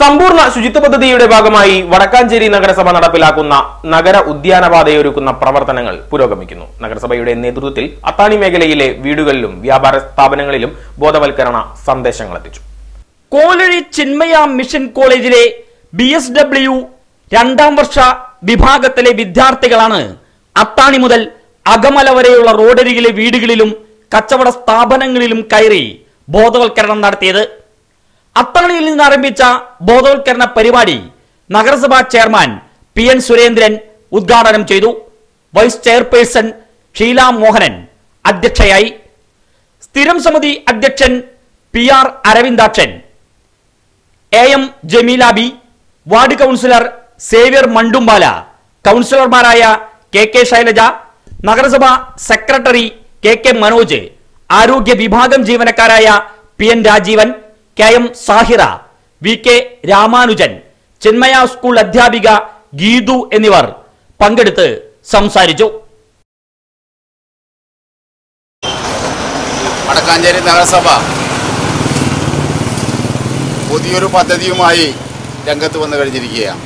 സമ്പൂർണ്ണ ശുചിത്വ പദ്ധതിയുടെ ഭാഗമായി വടക്കാഞ്ചേരി നഗരസഭ നടപ്പിലാക്കുന്ന നഗര ഉദ്യാനപാതയൊരുക്കുന്ന പ്രവർത്തനങ്ങൾ പുരോഗമിക്കുന്നു നഗരസഭയുടെ നേതൃത്വത്തിൽ അത്താണി മേഖലയിലെ വീടുകളിലും വ്യാപാര സ്ഥാപനങ്ങളിലും ബോധവൽക്കരണ സന്ദേശങ്ങൾ എത്തിച്ചു കോലഴി ചിന്മയ മിഷൻ കോളേജിലെ ബി എസ് ഡബ്ല്യു രണ്ടാം വർഷ വിഭാഗത്തിലെ വിദ്യാർത്ഥികളാണ് അത്താണി മുതൽ അകമല വരെയുള്ള റോഡരികിലെ വീടുകളിലും കച്ചവട സ്ഥാപനങ്ങളിലും കയറി ബോധവൽക്കരണം നടത്തിയത് അത്താണിയിൽ നിന്ന് ആരംഭിച്ച ബോധവൽക്കരണ പരിപാടി നഗരസഭാ ചെയർമാൻ പി എൻ സുരേന്ദ്രൻ ഉദ്ഘാടനം ചെയ്തു വൈസ് ചെയർപേഴ്സൺ ഷീല മോഹനൻ അധ്യക്ഷയായി സ്ഥിരം സമിതി അധ്യക്ഷൻ P R Aravindakshan A M Jameelabi ward councillor Xavier Mandumbala കൗൺസിലർമാരായ കെ കെ ശൈലജ നഗരസഭ സെക്രട്ടറി കെ കെ മനോജ് ആരോഗ്യ വിഭാഗം ജീവനക്കാരായ P N Rajeevan K M Sahira V K Ramanujan Chinmaya school അധ്യാപിക ഗീതു എന്നിവർ പങ്കെടുത്ത് സംസാരിച്ചു വടക്കാഞ്ചേരി നഗരസഭ പുതിയൊരു പദ്ധതിയുമായി രംഗത്ത് വന്നു കഴിഞ്ഞിരിക്കുകയാണ്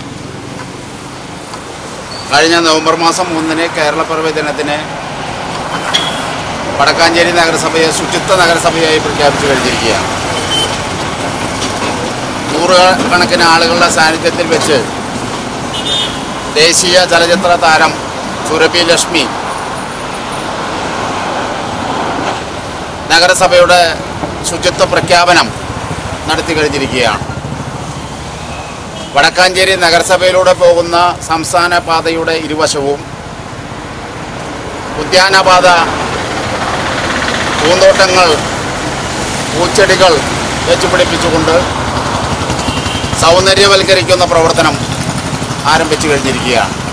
കഴിഞ്ഞ നവംബർ മാസം മൂന്നിന് കേരളപ്പിറവി ദിനത്തിന് വടക്കാഞ്ചേരി നഗരസഭയെ ശുചിത്വ നഗരസഭയായി പ്രഖ്യാപിച്ചു കഴിഞ്ഞിരിക്കുകയാണ് നൂറുകണക്കിന് ആളുകളുടെ സാന്നിധ്യത്തിൽ വെച്ച് ദേശീയ ചലച്ചിത്ര താരം സുരഭി ലക്ഷ്മി നഗരസഭയുടെ ശുചിത്വ പ്രഖ്യാപനം നടത്തി കഴിഞ്ഞിരിക്കുകയാണ് വടക്കാഞ്ചേരി നഗരസഭയിലൂടെ പോകുന്ന സംസ്ഥാന പാതയുടെ ഇരുവശവും ഉദ്യാനപാത പൂന്തോട്ടങ്ങൾ പൂച്ചെടികൾ വെച്ചുപിടിപ്പിച്ചുകൊണ്ട് സൗന്ദര്യവൽക്കരിക്കുന്ന പ്രവർത്തനം ആരംഭിച്ചു കഴിഞ്ഞിരിക്കുകയാണ്